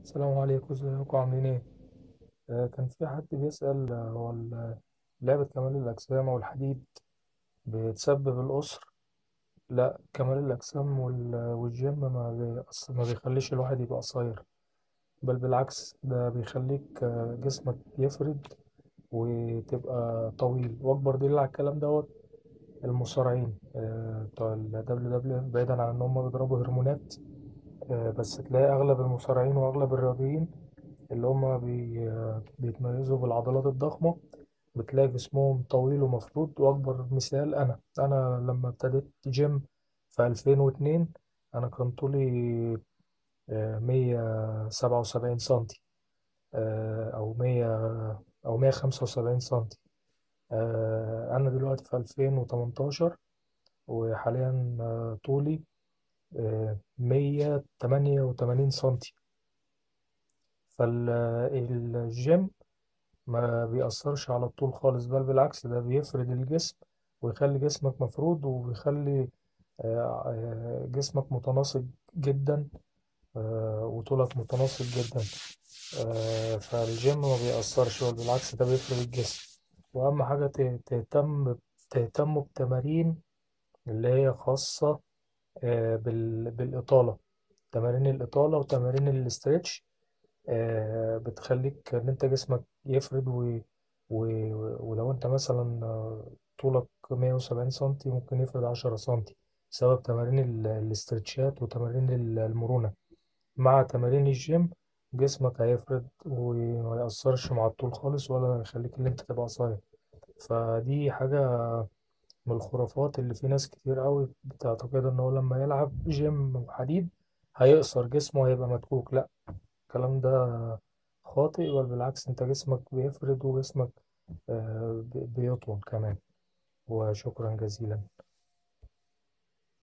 السلام عليكم ازيكم عاملين ايه آه كان في حد بيسأل آه، هو ال- لعبة كمال الأجسام أو الحديد بتسبب الأسر لا كمال الأجسام وال- والجيم ما, بيأص- ما بيخليش الواحد يبقى قصير بل بالعكس ده بيخليك آه، جسمك يفرد وتبقى طويل وأكبر دليل على الكلام دوت المصارعين آه، بتوع ال WWE بعيدا عن إن هم بيضربوا هرمونات آه، بس تلاقي أغلب المصارعين وأغلب الرياضيين اللي هما بي... بيتميزوا بالعضلات الضخمة بتلاقي جسمهم طويل ومفرود وأكبر مثال أنا أنا لما ابتديت جيم في 2002 أنا كان طولي آه، 177 سنتي آه، أو 100 أو 175 سنتي آه، أنا دلوقتي في 2018 وحاليا آه، طولي آه، 188 سنتي فالجيم ما بيأثرش على الطول خالص بل بالعكس ده بيفرد الجسم ويخلي جسمك مفرود وبيخلي آه، آه، جسمك متناسق جدا آه، وطولك متناسق جدا آه، فالجيم ما بيأثرش بل بالعكس ده بيفرد الجسم وأهم حاجة ت- تهتم تهتم بتمارين اللي هي خاصة آه، بال- بالإطالة تمارين الإطالة وتمارين الاسترتش آه، بتخليك ان انت جسمك يفرد و... و... ولو انت مثلا آه، طولك 170 سنتي ممكن يفرد 10 سنتي بسبب تمارين ال- الاسترتشات وتمارين ال- المرونة مع تمارين الجيم جسمك هيفرد وما يأثرش مع الطول خالص ولا يخليك ان انت تبقى قصير فدي حاجة من الخرافات اللي في ناس كتير قوي بتعتقد ان هو لما يلعب جيم وحديد هيقصر جسمه هيبقى متكوك لا الكلام ده خاطئ بل بالعكس انت جسمك بيفرد وجسمك آه، بي- بيطول كمان وشكرا جزيلا